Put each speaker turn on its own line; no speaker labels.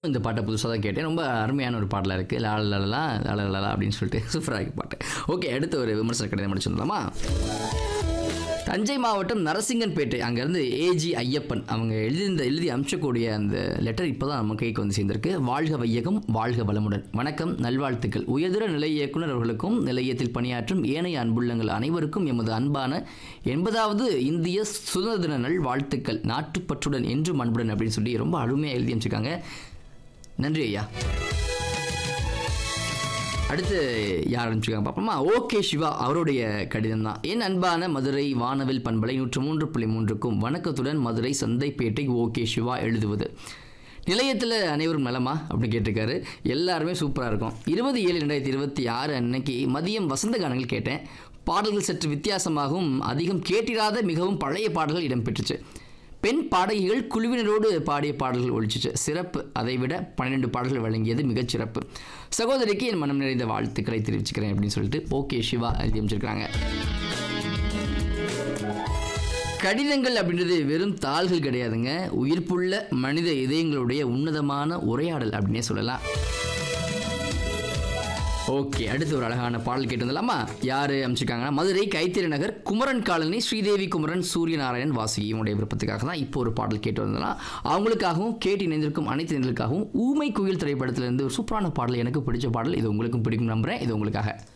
இந்த பாட்டை புதுசாக தான் கேட்டேன் ரொம்ப அருமையான ஒரு பாடலாக இருக்குது லாலலா லாலலா அப்படின்னு சொல்லிட்டு சூப்பராக இருக்கு பாட்டு ஓகே அடுத்த ஒரு விமர்சன கடிதம் முடிச்சிடலாமா தஞ்சை மாவட்டம் நரசிங்கன்பேட்டை அங்கேருந்து ஏஜி ஐயப்பன் அவங்க எழுதியிருந்த எழுதி அனுப்பிச்சக்கூடிய அந்த லெட்டர் இப்போ தான் நம்ம கைக்கு வந்து சேர்ந்திருக்கு வாழ்க வையகம் வாழ்க வளமுடன் வணக்கம் நல்வாழ்த்துக்கள் உயர்தர நிலைய இயக்குனர் அவர்களுக்கும் நிலையத்தில் பணியாற்றும் ஏனைய அன்புள்ளங்கள் அனைவருக்கும் எமது அன்பான எண்பதாவது இந்திய சுதந்திர தின நல் வாழ்த்துக்கள் நாட்டுப்பற்றுடன் என்றும் அன்புடன் அப்படின்னு சொல்லி ரொம்ப அருமையாக எழுதி அனுப்பிச்சிருக்காங்க நன்றி ஐயா அடுத்து யார் அனுப்பிச்சிருக்காங்க பார்ப்போமா ஓகே சிவா அவருடைய கடிதம் தான் என் அன்பான மதுரை வானவில் பண்பலை நூற்று மூன்று புள்ளி மூன்றுக்கும் வணக்கத்துடன் மதுரை சந்தைப்பேட்டை ஓகே சிவா எழுதுவது நிலையத்தில் அனைவரும் நலமா அப்படின்னு கேட்டிருக்காரு எல்லாருமே சூப்பராக இருக்கும் இருபது ஏழு ரெண்டாயிரத்தி இருபத்தி ஆறு அன்னைக்கு மதியம் வசந்த கானங்கள் கேட்டேன் பாடல்கள் சற்று வித்தியாசமாகவும் அதிகம் கேட்டிராத மிகவும் பழைய பாடல்கள் இடம்பெற்றுச்சு பெண் பாடகிகள் குழுவினரோடு பாடிய பாடல்கள் ஒழிச்சிச்சு சிறப்பு அதைவிட பன்னிரெண்டு பாடல்கள் வழங்கியது மிகச் சிறப்பு சகோதரிக்கு என் மனம் நிறைந்த வாழ்த்துக்களை தெரிவிச்சுக்கிறேன் அப்படின்னு சொல்லிட்டு ஓகே சிவா எழுதி அமைச்சிருக்காங்க கடிதங்கள் அப்படின்றது வெறும் தாள்கள் கிடையாதுங்க உயிர்ப்புள்ள மனித இதயங்களுடைய உன்னதமான உரையாடல் அப்படின்னே சொல்லலாம் ஓகே அடுத்து ஒரு அழகான பாடல் கேட்டு வந்துடலாமா யார் அமைச்சிருக்காங்கன்னா மதுரை கைத்திரி நகர் குமரன் காலனி ஸ்ரீதேவி குமரன் சூரியநாராயணன் வாசுகி இவனுடைய விருப்பத்துக்காக தான் இப்போ ஒரு பாடல் கேட்டு வந்துடலாம் அவங்களுக்காகவும் கேட்டு இணைந்திருக்கும் அனைத்து நேர்களுக்காகவும் ஊமை குயில் திரைப்படத்திலிருந்து ஒரு சூப்பரான பாடல் எனக்கு பிடிச்ச பாடல் இது உங்களுக்கும் பிடிக்கும் நம்புறேன் இது உங்களுக்காக